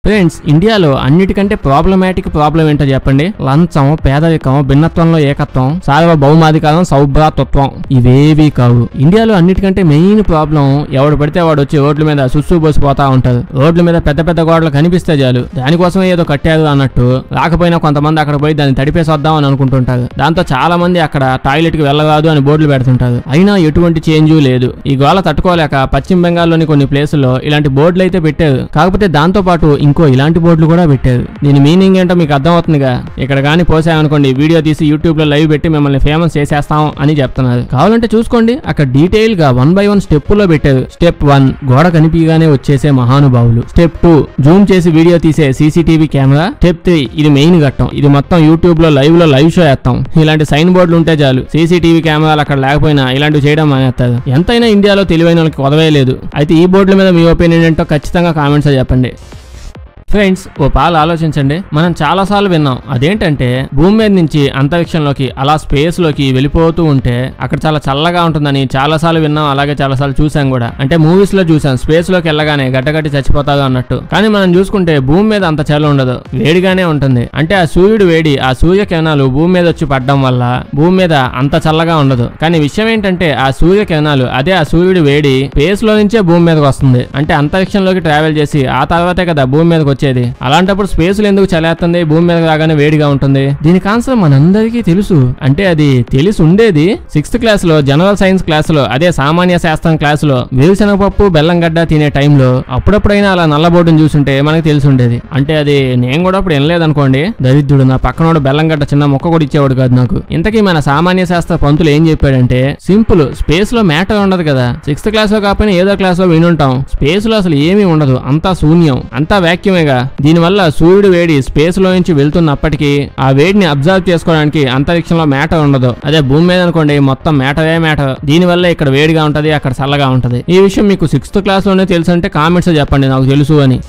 friends ఇండియాలో అన్నిటికంటే problematic problem ఏంటో చెప్పండి లంచం పేదరికం భిన్నత్వంలో ఏకత్వం సార్వభౌమాధికారం సౌభ్రాతత్వం ఇవేవి కావు ఇండియాలో అన్నిటికంటే మెయిన్ ప్రాబ్లం ఎవడు పడితే వాడు వచ్చి రోడ్ల మీద సుస్సు పోసిపోతా ఉంటారు రోడ్ల మీద పెద్ద పెద్ద గోడలు కనిపిస్తే చాలు దానికోసమే ఏదో కట్టారు అన్నట్టు రాకపోయినా కొంతమంది అక్కడ పోయి దాన్ని తడిపేసొద్దాం అని అనుకుంటుంటారు దాంతో చాలా మంది అక్కడ టాయిలెట్ కి వెళ్ళరాదు అని బోర్డులు పెడుతుంటారు అయినా ఎటువంటి చేంజ్ లేదు ఈ గోల తట్టుకోలేక పశ్చిమ బెంగాల్లోని కొన్ని ప్లేసుల్లో ఇలాంటి బోర్డులు అయితే పెట్టారు కాకపోతే దాంతో పాటు ఇంకో ఇలాంటి బోర్డులు కూడా పెట్టారు దీని మీనింగ్ ఏంటో మీకు అర్థమవుతుందిగా ఇక్కడ కానీ పోసామనుకోండి వీడియో తీసి యూట్యూబ్ లో లైవ్ పెట్టి మిమ్మల్ని ఫేమస్ చేసేస్తాం అని చెప్తున్నారు కావాలంటే చూసుకోండి అక్కడ డీటెయిల్ గా వన్ బై వన్ స్టెప్ లో పెట్టారు స్టెప్ వన్ గోడ కనిపించగానే వచ్చేసే మహానుభావులు స్టెప్ టూ జూమ్ చేసి వీడియో తీసే సీసీటీవీ కెమెరా స్టెప్ త్రీ ఇది మెయిన్ ఘట్టం ఇది మొత్తం యూట్యూబ్ లో లైవ్ లో లైవ్ షో వేస్తాం ఇలాంటి సైన్ బోర్డులు ఉంటే చాలు సీసీటీవీ కెమెరాలు అక్కడ లేకపోయినా ఇలాంటివి చేయడం మానేస్తారు ఎంతైనా ఇండియాలో తెలివైన వాళ్ళకి కొదవే లేదు అయితే ఈ బోర్డుల మీద మీ ఒపీనియన్ ఏంటో ఖచ్చితంగా కామెంట్స్ చెప్పండి ఫ్రెండ్స్ ఓ పాలు ఆలోచించండి మనం చాలాసార్లు విన్నాం అదేంటంటే భూమి మీద నుంచి అంతరిక్షంలోకి అలా స్పేస్ లోకి వెళ్ళిపోతూ ఉంటే అక్కడ చాలా చల్లగా ఉంటుందని చాలాసార్లు విన్నాం అలాగే చాలాసార్లు చూసాం కూడా అంటే మూవీస్ లో చూసాం స్పేస్ లోకి వెళ్ళగానే గట్టగట్టి చచ్చిపోతారు అన్నట్టు కానీ మనం చూసుకుంటే భూమి మీద అంత చలి ఉండదు వేడిగానే ఉంటుంది అంటే ఆ సూర్యుడు వేడి ఆ సూర్యకిరణాలు భూమి మీద వచ్చి పడడం వల్ల భూమి మీద అంత చల్లగా ఉండదు కానీ విషయం ఏంటంటే ఆ సూర్యకిరణాలు అదే ఆ సూర్యుడు వేడి స్పేస్ లో నుంచే భూమి మీదకి వస్తుంది అంటే అంతరిక్షంలోకి ట్రావెల్ చేసి ఆ తర్వాతే కదా భూమి మీదకి వచ్చేది అలాంటప్పుడు స్పేస్ లో ఎందుకు చలేస్తుంది భూమి మీద రాగానే వేడిగా ఉంటుంది దీనికి ఆన్సర్ మనందరికీ తెలుసు అంటే అది తెలిసి ఉండేది సిక్స్త్ క్లాస్ లో జనరల్ సైన్స్ క్లాస్ లో అదే సామాన్య శాస్త్రం క్లాస్ లో వేరుశనగపప్పు బెల్లం గడ్డ తినే టైంలో అప్పుడప్పుడైనా అలా నల్లబోర్డుని చూసుంటే మనకి తెలిసి ఉండేది అంటే అది నేను కూడా అప్పుడు వినలేదనుకోండి దరిద్రుడు నా పక్కనోడు బెల్లం గడ్డ చిన్న మొక్క కూడా ఇచ్చేవాడు కాదు నాకు ఇంతకీ మన సామాన్య శాస్త్ర పంతులు ఏం చెప్పాడంటే సింపుల్ స్పేస్ లో మ్యాటర్ ఉండదు కదా సిక్స్త్ క్లాస్ లో కాకపోయినా ఏదో క్లాస్ లో వినుంటాం స్పేస్ లో అసలు ఏమీ ఉండదు అంతా శూన్యం అంతా వాక్యూమేగా దీనివల్ల సూర్యుడు వేడి స్పేస్ లో నుంచి వెళ్తున్నప్పటికీ ఆ వేడిని అబ్జర్వ్ చేసుకోవడానికి అంతరిక్షంలో మ్యాటర్ ఉండదు అదే భూమి మీద అనుకోండి మొత్తం మ్యాటరే మ్యాటర్ దీనివల్ల ఇక్కడ వేడిగా ఉంటది అక్కడ చల్లగా ఉంటది ఈ విషయం మీకు సిక్స్త్ క్లాస్ లోనే తెలుసు అంటే కామెంట్స్ చెప్పండి నాకు తెలుసు అని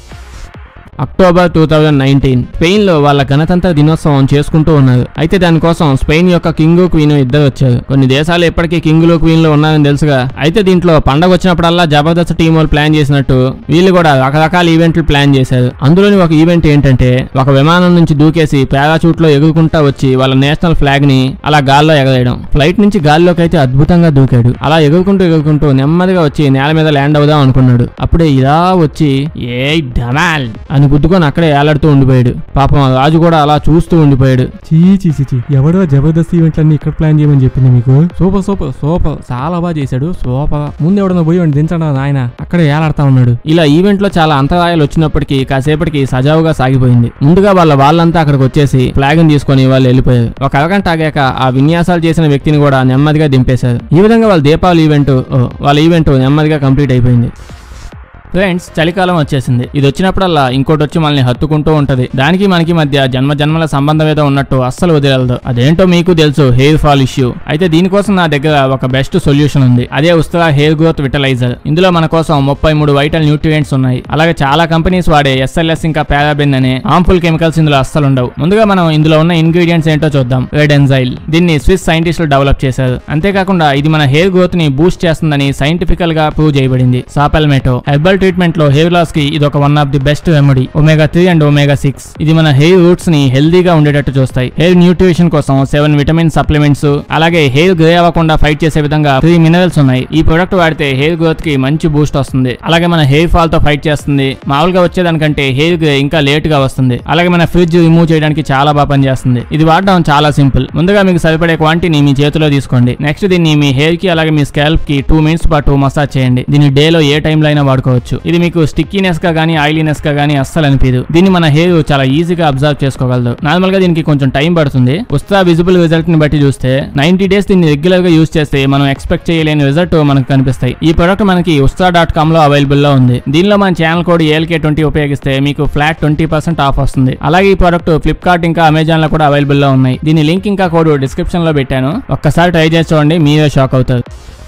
October two thousand nineteen Spain లో వాళ్ళ గణతంత్ర దినోత్సవం చేసుకుంటూ ఉన్నారు అయితే దానికోసం స్పెయిన్ యొక్క కింగ్ క్వీన్ ఇద్దరు వచ్చారు కొన్ని దేశాలు ఇప్పటికీ కింగ్లు క్వీన్లు ఉన్నారని తెలుసుగా అయితే దీంట్లో పండగ వచ్చినప్పుడల్లా జబర్దస్త్ టీం వాళ్ళు ప్లాన్ చేసినట్టు వీళ్ళు కూడా రకరకాల ఈవెంట్లు ప్లాన్ చేశారు అందులోని ఒక ఈవెంట్ ఏంటంటే ఒక విమానం నుంచి దూకేసి పారాచూట్ లో ఎగురుకుంటా వచ్చి వాళ్ళ నేషనల్ ఫ్లాగ్ ని అలా గాల్లో ఎగరేయడం ఫ్లైట్ నుంచి గాల్లోకి అయితే అద్భుతంగా దూకాడు అలా ఎగురుకుంటూ ఎగురుకుంటూ నెమ్మదిగా వచ్చి నేల మీద ల్యాండ్ అవుదాం అనుకున్నాడు అప్పుడే ఇలా వచ్చి ఏ డమాల్ అని గుద్దుకొని అక్కడే ఏలాడుతూ ఉండిపోయాడు పాపం ఆ రాజు కూడా అలా చూస్తూ ఉండిపోయాడు చీ చీ చీ చీ ఎవడో జబర్దస్త్ ఈవెంట్లన్నీ ఇక్కడ ప్లాన్ చేయమని చెప్పింది మీకు సూపర్ సూపర్ సూపర్ చాలా బాగా చేశాడు సూపర్ ముందు ఎవడన్నా పోయి వాడిని దించడా నాయన అక్కడే ఏలాడుతా ఉన్నాడు ఇలా ఈవెంట్ లో చాలా అంతరాయాలు వచ్చినప్పటికీ కాసేపటికి సజావుగా సాగిపోయింది ముందుగా వాళ్ళ వాళ్ళంతా అక్కడికి వచ్చేసి ఫ్లాగ్ ని తీసుకొని వాళ్ళు వెళ్ళిపోయారు ఒక అరగంట ఆగాక ఆ విన్యాసాలు చేసిన వ్యక్తిని కూడా నెమ్మదిగా దింపేశారు ఈ విధంగా వాళ్ళ దీపావళి ఈవెంట్ ఓ, వాళ్ళ ఈవెంట్ నెమ్మదిగా కంప్లీట్ అయిపోయింది ఫ్రెండ్స్ చలికాలం వచ్చేసింది ఇది వచ్చినప్పుడల్లా ఇంకోటి వచ్చి మనల్ని హత్తుకుంటూ ఉంటది దానికి మనకి మధ్య జన్మ జన్మల సంబంధం ఏదో ఉన్నట్టు అస్సలు వదిలేదు అదేంటో మీకు తెలుసు హెయిర్ ఫాల్ ఇష్యూ అయితే దీనికోసం నా దగ్గర ఒక బెస్ట్ సొల్యూషన్ ఉంది అదే ఉస్తరా హెయిర్ గ్రోత్ విటలైజర్ ఇందులో మన కోసం ముప్పై మూడు వైటల్ న్యూట్రియంట్స్ ఉన్నాయి అలాగే చాలా కంపెనీస్ వాడే ఎస్ఎల్ఎస్ ఇంకా పారాబెన్ అనే హార్మ్ఫుల్ కెమికల్స్ ఇందులో అస్సలు ఉండవు ముందుగా మనం ఇందులో ఉన్న ఇంగ్రీడియంట్స్ ఏంటో చూద్దాం రెడ్ ఎంజైల్ దీన్ని స్విస్ సైంటిస్టులు డెవలప్ చేశారు అంతేకాకుండా ఇది మన హెయిర్ గ్రోత్ ని బూస్ట్ చేస్తుందని సైంటిఫికల్ గా ప్రూవ్ చేయబడింది సాపెల్మెటో హెర్బల్ ట్రీట్మెంట్ లో హెయిర్ లాస్ కి ఇది ఒక one of the best remedy omega three and omega six ఇది మన హెయిర్ రూట్స్ ని హెల్దీగా ఉండేటట్టు చూస్తాయి హెయిర్ న్యూట్రిషన్ కోసం సెవెన్ విటమిన్ సప్లిమెంట్స్ అలాగే హెయిర్ గ్రే అవ్వకుండా ఫైట్ చేసే విధంగా త్రీ మినరల్స్ ఉన్నాయి ఈ ప్రొడక్ట్ వాడితే హెయిర్ గ్రోత్ కి మంచి బూస్ట్ వస్తుంది అలాగే మన హెయిర్ ఫాల్ తో ఫైట్ చేస్తుంది మామూలుగా వచ్చేదానికంటే హెయిర్ గ్రే ఇంకా లేట్ గా వస్తుంది అలాగే మన ఫ్రిడ్జ్ రిమూవ్ చేయడానికి చాలా బాగా పనిచేస్తుంది ఇది వాడడం చాలా సింపుల్ ముందుగా మీకు సరిపడే క్వాంటిటీని మీ చేతిలో తీసుకోండి నెక్స్ట్ దీన్ని మీ హెయిర్ కి అలాగే మీ స్కాల్ప్ కి టూ మినిట్స్ పాటు మసాజ్ చేయండి దీన్ని డే లో ఏ టైంలో అయినా వాడుకోవచ్చు ఇది మీకు స్టిక్కీనెస్ గా గానీ ఆయిలీనెస్ గా గానీ అస్సలు అనిపించదు దీన్ని మన హెయిర్ చాలా ఈజీగా అబ్జర్వ్ చేసుకోగలదు నార్మల్ గా దీనికి కొంచెం టైం పడుతుంది ఉస్తా విజిబుల్ రిజల్ట్ ని బట్టి చూస్తే నైన్టీ డేస్ దీన్ని రెగ్యులర్ గా యూస్ చేస్తే మనం ఎక్స్పెక్ట్ చేయలేని రిజల్ట్ మనకు కనిపిస్తాయి ఈ ప్రొడక్ట్ మనకి ఉస్తా డాట్ కామ్ లో అవైలబుల్ లో ఉంది దీనిలో మన ఛానల్ కోడ్ ఏఎల్కే ట్వంటీ ఉపయోగిస్తే మీకు ఫ్లాట్ ట్వంటీ పర్సెంట్ ఆఫ్ వస్తుంది అలాగే ఈ ప్రొడక్ట్ ఫ్లిప్కార్ట్ ఇంకా అమెజాన్ లో కూడా అవైలబుల్ లో ఉన్నాయి దీని లింక్ ఇంకా కోడ్ డిస్క్రిప్షన్ లో పెట్టాను ఒక్కసారి ట్రై చేసి చూడండి మీరే షాక్ అవుతారు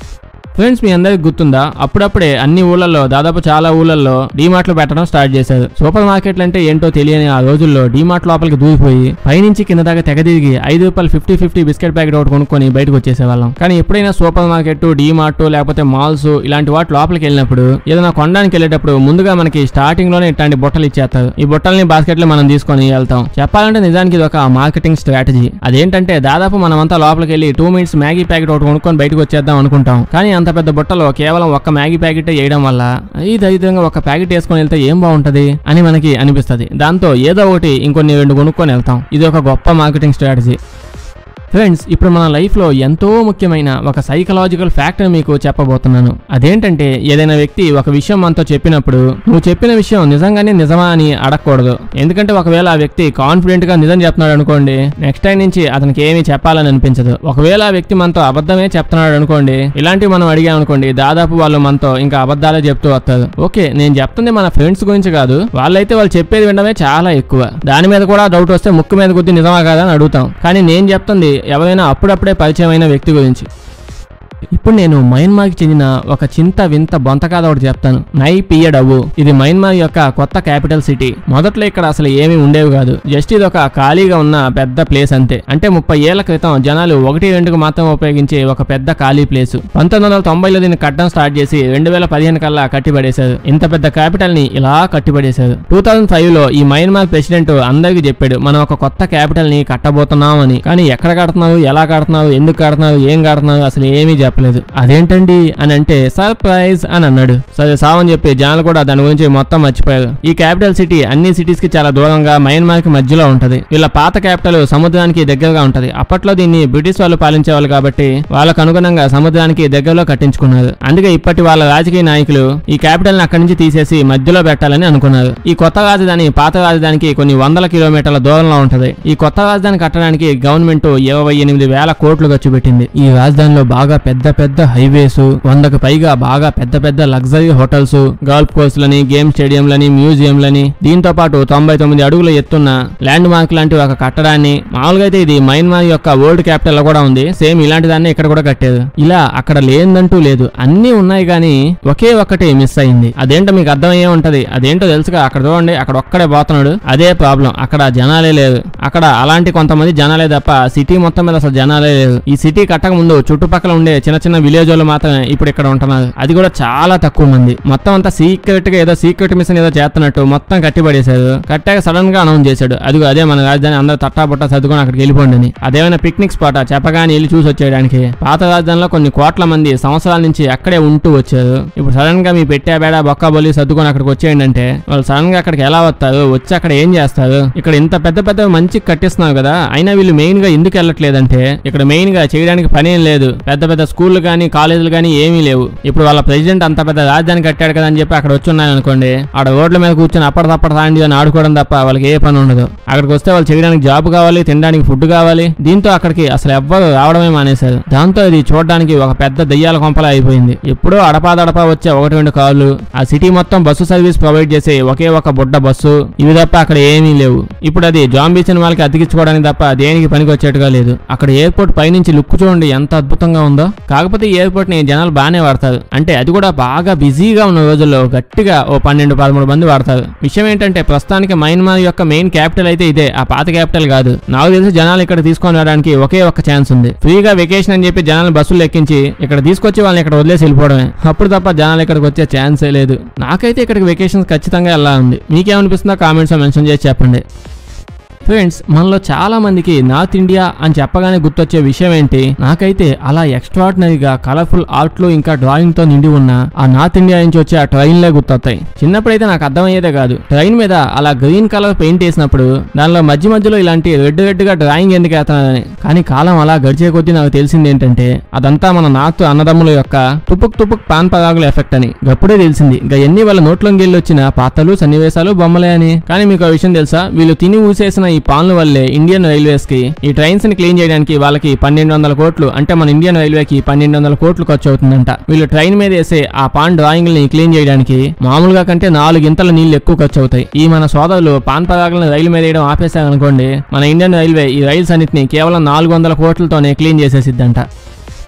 ఫ్రెండ్స్ మీ అందరికి గుర్తుందా అప్పుడప్పుడే అన్ని ఊళ్ళల్లో దాదాపు చాలా ఊళ్ళల్లో డీమార్ట్లు పెట్టడం స్టార్ట్ చేశారు సూపర్ మార్కెట్లు అంటే ఏంటో తెలియని ఆ రోజుల్లో డీమార్ట్ లోపలికి దూరిపోయి పైనుంచి కింద దాకా తెగదిరిగి ఐదు రూపాయలు ఫిఫ్టీ ఫిఫ్టీ బిస్కెట్ ప్యాకెట్ ఒకటి కొనుక్కొని బయటకు వచ్చేసేవాళ్ళం కానీ ఎప్పుడైనా సూపర్ మార్కెట్ డీమార్ట్ లేకపోతే మాల్స్ ఇలాంటి వాటి లోపలికి వెళ్ళినప్పుడు ఏదైనా కొనడానికి వెళ్ళేటప్పుడు ముందుగా మనకి స్టార్టింగ్ లోనే ఇట్లాంటి బుట్టలు ఇచ్చేస్తారు ఈ బుట్టల్ని బాస్కెట్లు మనం తీసుకొని వెళ్తాం చెప్పాలంటే నిజానికి ఇది ఒక మార్కెటింగ్ స్ట్రాటజీ అదేంటంటే దాదాపు మనమంతా లోపలికి వెళ్ళి టూ మినిట్స్ మ్యాగీ ప్యాకెట్ ఒకటి కొనుక్కొని బయటకు వచ్చేద్దాం అనుకుంటాం కానీ అంత పెద్ద బుట్టలో కేవలం ఒక్క మ్యాగీ ప్యాకెట్ వేయడం వల్ల ఈ దరిద్రంగా ఒక ప్యాకెట్ వేసుకొని వెళ్తే ఏం బాగుంటది అని మనకి అనిపిస్తది దాంతో ఏదో ఒకటి ఇంకొన్ని రెండు కొనుక్కొని వెళ్తాం ఇది ఒక గొప్ప మార్కెటింగ్ స్ట్రాటజీ ఫ్రెండ్స్ ఇప్పుడు మన లైఫ్లో ఎంతో ముఖ్యమైన ఒక సైకలాజికల్ ఫ్యాక్టర్ మీకు చెప్పబోతున్నాను అదేంటంటే ఏదైనా వ్యక్తి ఒక విషయం మనతో చెప్పినప్పుడు నువ్వు చెప్పిన విషయం నిజంగానే నిజమా అని అడగకూడదు ఎందుకంటే ఒకవేళ ఆ వ్యక్తి కాన్ఫిడెంట్ గా నిజం చెప్తున్నాడు అనుకోండి నెక్స్ట్ టైం నుంచి అతనికి ఏమీ చెప్పాలని అనిపించదు ఒకవేళ ఆ వ్యక్తి మనతో అబద్ధమే చెప్తున్నాడు అనుకోండి ఇలాంటివి మనం అడిగాం అనుకోండి దాదాపు వాళ్ళు మనతో ఇంకా అబద్ధాలే చెప్తూ వస్తారు ఓకే నేను చెప్తుంది మన ఫ్రెండ్స్ గురించి కాదు వాళ్ళైతే వాళ్ళు చెప్పేది వినడమే చాలా ఎక్కువ దాని మీద కూడా డౌట్ వస్తే ముక్కు మీద గుద్ది నిజమా కాదా అని అడుగుతాం కానీ నేను చెప్తుంది ఎవరైనా అప్పుడప్పుడే పరిచయం అయిన వ్యక్తి గురించి ఇప్పుడు నేను మయన్మార్కి చెందిన ఒక చింత వింత బొంతకాద ఒకటి చెప్తాను నై పియడవు ఇది మయన్మార్ యొక్క కొత్త క్యాపిటల్ సిటీ మొదట్లో ఇక్కడ అసలు ఏమీ ఉండేవి కాదు జస్ట్ ఇది ఒక ఖాళీగా ఉన్న పెద్ద ప్లేస్ అంతే అంటే ముప్పై ఏళ్ల క్రితం జనాలు ఒకటి రెండుకు మాత్రం ఉపయోగించే ఒక పెద్ద ఖాళీ ప్లేస్ పంతొమ్మిది వందల తొంభైలో దీన్ని కట్టడం స్టార్ట్ చేసి రెండు వేల పదిహేను కల్లా కట్టిపడేశారు ఇంత పెద్ద క్యాపిటల్ ని ఇలా కట్టిపడేశారు టూ థౌసండ్ ఫైవ్ లో ఈ మయన్మార్ ప్రెసిడెంట్ అందరికీ చెప్పాడు మనం ఒక కొత్త క్యాపిటల్ ని కట్టబోతున్నాం అని కానీ ఎక్కడ కడుతున్నారు ఎలా కడుతున్నారు ఎందుకు కడుతున్నారు ఏం కడుతున్నారు అసలు ఏమీ చెప్పలేదు అదేంటండి అని అంటే సర్ప్రైజ్ అని అన్నాడు సరే సావని చెప్పి జనాలు కూడా దాని గురించి మొత్తం మర్చిపోయారు ఈ క్యాపిటల్ సిటీ అన్ని సిటీస్ కి చాలా దూరంగా మయన్మార్ కి మధ్యలో ఉంటది వీళ్ళ పాత క్యాపిటల్ సముద్రానికి దగ్గరగా ఉంటది అప్పట్లో దీన్ని బ్రిటిష్ వాళ్ళు పాలించేవాళ్ళు కాబట్టి వాళ్ళకు అనుగుణంగా సముద్రానికి దగ్గరలో కట్టించుకున్నారు అందుకే ఇప్పటి వాళ్ళ రాజకీయ నాయకులు ఈ క్యాపిటల్ ని అక్కడి నుంచి తీసేసి మధ్యలో పెట్టాలని అనుకున్నారు ఈ కొత్త రాజధాని పాత రాజధానికి కొన్ని వందల కిలోమీటర్ల దూరంలో ఉంటది ఈ కొత్త రాజధాని కట్టడానికి గవర్నమెంట్ ఇరవై ఎనిమిది వేల కోట్లు ఖర్చు పెట్టింది ఈ రాజధానిలో బాగా పెద్ద పెద్ద హైవేస్ వందకు పైగా బాగా పెద్ద పెద్ద లగ్జరీ హోటల్స్ గోల్ఫ్ కోర్సులని గేమ్ స్టేడియంలని మ్యూజియంలని దీంతో పాటు తొంభై తొమ్మిది అడుగుల ఎత్తున్న ల్యాండ్ మార్క్ లాంటి ఒక కట్టడాన్ని మామూలుగా అయితే ఇది మయన్మార్ యొక్క వరల్డ్ క్యాపిటల్ లో కూడా ఉంది సేమ్ ఇలాంటి దాన్ని ఇక్కడ కూడా కట్టారు ఇలా అక్కడ లేదంటూ లేదు అన్ని ఉన్నాయి కానీ ఒకే ఒక్కటి మిస్ అయింది అదేంటో మీకు అర్థమయ్యే ఉంటది అదేంటో తెలుసుగా అక్కడ చూడండి అక్కడ ఒక్కడే పోతున్నాడు అదే ప్రాబ్లం అక్కడ జనాలే లేదు అక్కడ అలాంటి కొంతమంది జనాలే తప్ప సిటీ మొత్తం మీద అసలు జనాలే లేదు ఈ సిటీ కట్టక ముందు చుట్టుపక్కల ఉండే చిన్న చిన్న విలేజ్ వాళ్ళు మాత్రమే ఇప్పుడు ఇక్కడ ఉంటున్నారు అది కూడా చాలా తక్కువ మంది మొత్తం అంతా సీక్రెట్ గా ఏదో సీక్రెట్ మిషన్ ఏదో చేస్తున్నట్టు మొత్తం కట్టిపడేశారు కట్టాక సడన్ గా అనౌన్స్ చేశాడు అదిగో అదే మన రాజధాని అందరూ తట్టా బుట్ట సర్దుకొని అక్కడికి వెళ్ళిపోండి అని అదేమైనా పిక్నిక్ స్పాట్ చెప్పగానే వెళ్ళి చూసి వచ్చేయడానికి పాత రాజధానిలో కొన్ని కోట్ల మంది సంవత్సరాల నుంచి అక్కడే ఉంటూ వచ్చారు ఇప్పుడు సడన్ గా మీ పెట్టే బేడ బొక్క బొల్లి సర్దుకొని అక్కడికి వచ్చేయండి అంటే వాళ్ళు సడన్ గా అక్కడికి ఎలా వస్తారు వచ్చి అక్కడ ఏం చేస్తారు ఇక్కడ ఇంత పెద్ద పెద్ద మంచి కట్టిస్తున్నారు కదా అయినా వీళ్ళు మెయిన్ గా ఎందుకు వెళ్ళట్లేదంటే ఇక్కడ మెయిన్ గా చేయడానికి పని ఏం లేదు పెద్ద పెద్ద స్కూళ్ళు కానీ కాలేజీలు కానీ ఏమీ లేవు ఇప్పుడు వాళ్ళ ప్రెసిడెంట్ అంత పెద్ద రాజధాని కట్టాడు కదా అని చెప్పి అక్కడ వచ్చి ఉన్నాయి అనుకోండి ఆడ రోడ్ల మీద కూర్చొని అప్పటిదప్పటి తాండి అని ఆడుకోవడం తప్ప వాళ్ళకి ఏ పని ఉండదు అక్కడికి వస్తే వాళ్ళు చేయడానికి జాబ్ కావాలి తినడానికి ఫుడ్ కావాలి దీంతో అక్కడికి అసలు ఎవ్వరు రావడమే మానేశారు దాంతో ఇది చూడడానికి ఒక పెద్ద దయ్యాల కొంపలా అయిపోయింది ఎప్పుడో అడపాదడపా వచ్చే ఒకటి రెండు కార్లు ఆ సిటీ మొత్తం బస్సు సర్వీస్ ప్రొవైడ్ చేసే ఒకే ఒక బుడ్డ బస్సు ఇవి తప్ప అక్కడ ఏమీ లేవు ఇప్పుడు అది జాంబీ సినిమాలకి అతికించుకోవడానికి తప్ప దేనికి పనికి వచ్చేట్టుగా లేదు అక్కడ ఎయిర్పోర్ట్ పైనుంచి లుక్ చూడండి ఎంత అద్భుతంగా ఉందో కాకపోతే ఈ ఎయిర్పోర్ట్ ని జనాలు బాగానే వాడతారు అంటే అది కూడా బాగా బిజీగా ఉన్న రోజుల్లో గట్టిగా ఓ పన్నెండు పదమూడు మంది వాడతారు విషయం ఏంటంటే ప్రస్తుతానికి మయన్మార్ యొక్క మెయిన్ క్యాపిటల్ అయితే ఇదే ఆ పాత క్యాపిటల్ కాదు నాకు తెలిసి జనాలు ఇక్కడ తీసుకొని రావడానికి ఒకే ఒక్క ఛాన్స్ ఉంది ఫ్రీగా వెకేషన్ అని చెప్పి జనాలు బస్సులు ఎక్కించి ఇక్కడ తీసుకొచ్చి వాళ్ళని ఇక్కడ వదిలేసి వెళ్ళిపోవడమే అప్పుడు తప్ప జనాలు ఇక్కడికి వచ్చే ఛాన్సే లేదు నాకైతే ఇక్కడికి వెకేషన్స్ ఖచ్చితంగా ఎలా ఉంది మీకేమనిపిస్తుందో కామెంట్స్ మెన్షన్ చేసి చెప్పండి ఫ్రెండ్స్ మనలో చాలా మందికి నార్త్ ఇండియా అని చెప్పగానే గుర్తొచ్చే విషయం ఏంటి నాకైతే అలా ఎక్స్ట్రాడినరీగా కలర్ఫుల్ ఆర్ట్లు ఇంకా డ్రాయింగ్ తో నిండి ఉన్న ఆ నార్త్ ఇండియా నుంచి వచ్చే ఆ ట్రైన్లే గుర్తొస్తాయి చిన్నప్పుడైతే నాకు అర్థమయ్యేదే కాదు ట్రైన్ మీద అలా గ్రీన్ కలర్ పెయింట్ వేసినప్పుడు దానిలో మధ్య మధ్యలో ఇలాంటి రెడ్ రెడ్ గా డ్రాయింగ్ ఎందుకు వేస్తున్నారని కానీ కాలం అలా గడిచే కొద్దీ నాకు తెలిసింది ఏంటంటే అదంతా మన నార్త్ అన్నదమ్ముల యొక్క తుపుక్ తుపుక్ పాన్ పరాగుల ఎఫెక్ట్ అని గప్పుడే తెలిసింది ఇంకా ఎన్ని వాళ్ళ నోట్లోకి వెళ్ళి వచ్చిన పాత్రలు సన్నివేశాలు బొమ్మలే అని కానీ మీకు ఆ విషయం తెలుసా వీళ్ళు తిని ఊసేసిన ఈ పాన్ల వల్లే ఇండియన్ రైల్వేస్ కి ఈ ట్రైన్స్ ని క్లీన్ చేయడానికి వాళ్ళకి పన్నెండు వందల కోట్లు అంటే మన ఇండియన్ రైల్వేకి పన్నెండు వందల కోట్లు ఖర్చు అవుతుందంట వీళ్ళు ట్రైన్ మీద వేసే ఆ పాన్ డ్రాయింగ్ ని క్లీన్ చేయడానికి మామూలుగా కంటే నాలుగు ఇంతల నీళ్లు ఎక్కువ ఖర్చు అవుతాయి ఈ మన సోదరులు పాన్ పరాగులను రైలు మీద వేయడం ఆపేశారనుకోండి మన ఇండియన్ రైల్వే ఈ రైల్స్ అన్నిటిని కేవలం నాలుగు వందల కోట్లతోనే క్లీన్ చేసేసిద్దంట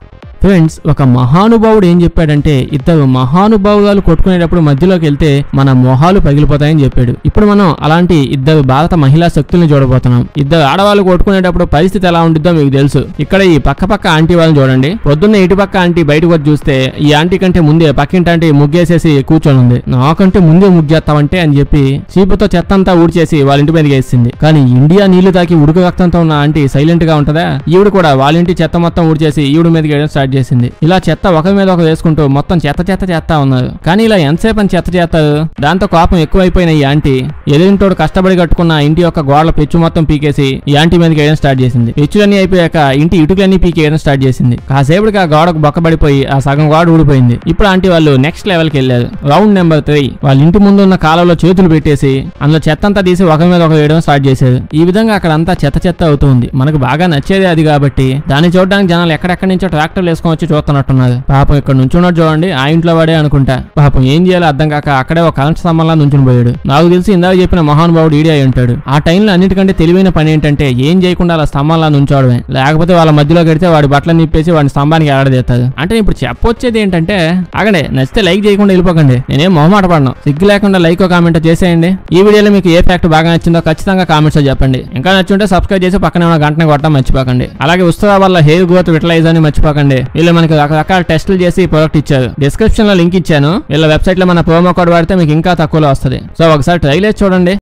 ఫ్రెండ్స్ ఒక మహానుభావుడు ఏం చెప్పాడంటే ఇద్దరు మహానుభావులు కొట్టుకునేటప్పుడు మధ్యలోకి వెళ్తే మన మొహాలు పగిలిపోతాయని చెప్పాడు ఇప్పుడు మనం అలాంటి ఇద్దరు భారత మహిళా శక్తుల్ని చూడబోతున్నాం ఇద్దరు ఆడవాళ్ళు కొట్టుకునేటప్పుడు పరిస్థితి ఎలా ఉంటుందో మీకు తెలుసు ఇక్కడ ఈ పక్క పక్క ఆంటీ వాళ్ళని చూడండి పొద్దున్న ఇటు పక్క ఆంటీ బయటకు వచ్చి చూస్తే ఈ ఆంటీ కంటే ముందే పక్కింటి ఆంటీ ముగ్గేసేసి కూర్చొని ఉంది నాకంటే ముందే ముగ్గేస్తావంటే అని చెప్పి చీపుతో చెత్త అంతా ఊడ్చేసి వాళ్ళ ఇంటి మీదకి వేసింది కానీ ఇండియా నీళ్లు తాకి ఉడుకు రక్తంతో ఉన్న ఆంటీ సైలెంట్ గా ఉంటదా ఈవిడ కూడా వాళ్ళ ఇంటి చెత్త మొత్తం ఊడ్చేసి ఈవిడ మీదకి వేయడం స్టార్ట్ చేసింది ఇలా చెత్త ఒకరి మీద ఒకరు వేసుకుంటూ మొత్తం చెత్త చెత్త చేస్తా ఉన్నారు కానీ ఇలా ఎంతసేపు అని చెత్త చేస్తారు దాంతో కోపం ఎక్కువైపోయిన ఈ ఆంటీ ఎదురింటోడు కష్టపడి కట్టుకున్న ఇంటి యొక్క గోడల పెచ్చు మొత్తం పీకేసి ఈ ఆంటీ మీదకి వేయడం స్టార్ట్ చేసింది పెచ్చులన్నీ అయిపోయాక ఇంటి ఇటుకలన్నీ పీకేయడం స్టార్ట్ చేసింది కాసేపటికి ఆ గోడకు బొక్కబడిపోయి ఆ సగం గోడ ఊడిపోయింది ఇప్పుడు ఆంటీ వాళ్ళు నెక్స్ట్ లెవెల్ కి వెళ్ళారు రౌండ్ నెంబర్ త్రీ వాళ్ళ ఇంటి ముందు ఉన్న కాలంలో చేతులు పెట్టేసి అందులో చెత్త అంతా తీసి ఒకరి మీద ఒక వేయడం స్టార్ట్ చేశారు ఈ విధంగా అక్కడ అంతా చెత్త చెత్త అవుతుంది మనకు బాగా నచ్చేది అది కాబట్టి దాన్ని చూడడానికి జనాలు ఎక్కడెక్కడి నుంచో ట్రాక్టర్లు వేసుకొని వచ్చి చూస్తున్నట్టున్నారు పాపం ఇక్కడ నుంచున్నాడు చూడండి ఆ ఇంట్లో వాడే అనుకుంటా పాపం ఏం చేయాలో అర్థం కాక అక్కడే ఒక కరెంట్ స్తంభంలా నుంచుని పోయాడు నాకు తెలిసి ఇందాక చెప్పిన మహానుభావుడు ఈడే అయి ఉంటాడు ఆ టైంలో అన్నిటికంటే తెలివైన పని ఏంటంటే ఏం చేయకుండా అలా స్తంభంలా నుంచోవడమే లేకపోతే వాళ్ళ మధ్యలో కడితే వాడి బట్టలు నిప్పేసి వాడిని స్తంభానికి ఏడాడేస్తారు అంటే ఇప్పుడు చెప్పొచ్చేది ఏంటంటే ఆగండి నచ్చితే లైక్ చేయకుండా వెళ్ళిపోకండి నేనేం మొహమాట పడను సిగ్గు లేకుండా లైక్ కామెంట్ చేసేయండి ఈ వీడియోలో మీకు ఏ ఫ్యాక్ట్ బాగా నచ్చిందో ఖచ్చితంగా కామెంట్స్ లో చెప్పండి ఇంకా నచ్చుంటే సబ్స్క్రైబ్ చేసి పక్కనే ఉన్న గంటని కొట్టడం మర్చిపోకండి అలాగే ఉత్సవ వల్ల హెయిర్ గ్రోత్ విటలైజ్ అని మర్చిపోకండి వీళ్ళు మనకి రకరకాల టెస్టులు చేసి ప్రోడక్ట్ ఇచ్చారు డిస్క్రిప్షన్ లో లింక్ ఇచ్చాను వీళ్ళ వెబ్సైట్ లో మన ప్రోమో కోడ్ వాడితే మీకు ఇంకా తక్కువలో వస్తుంది సో ఒకసారి ట్రై చేసి చూడండి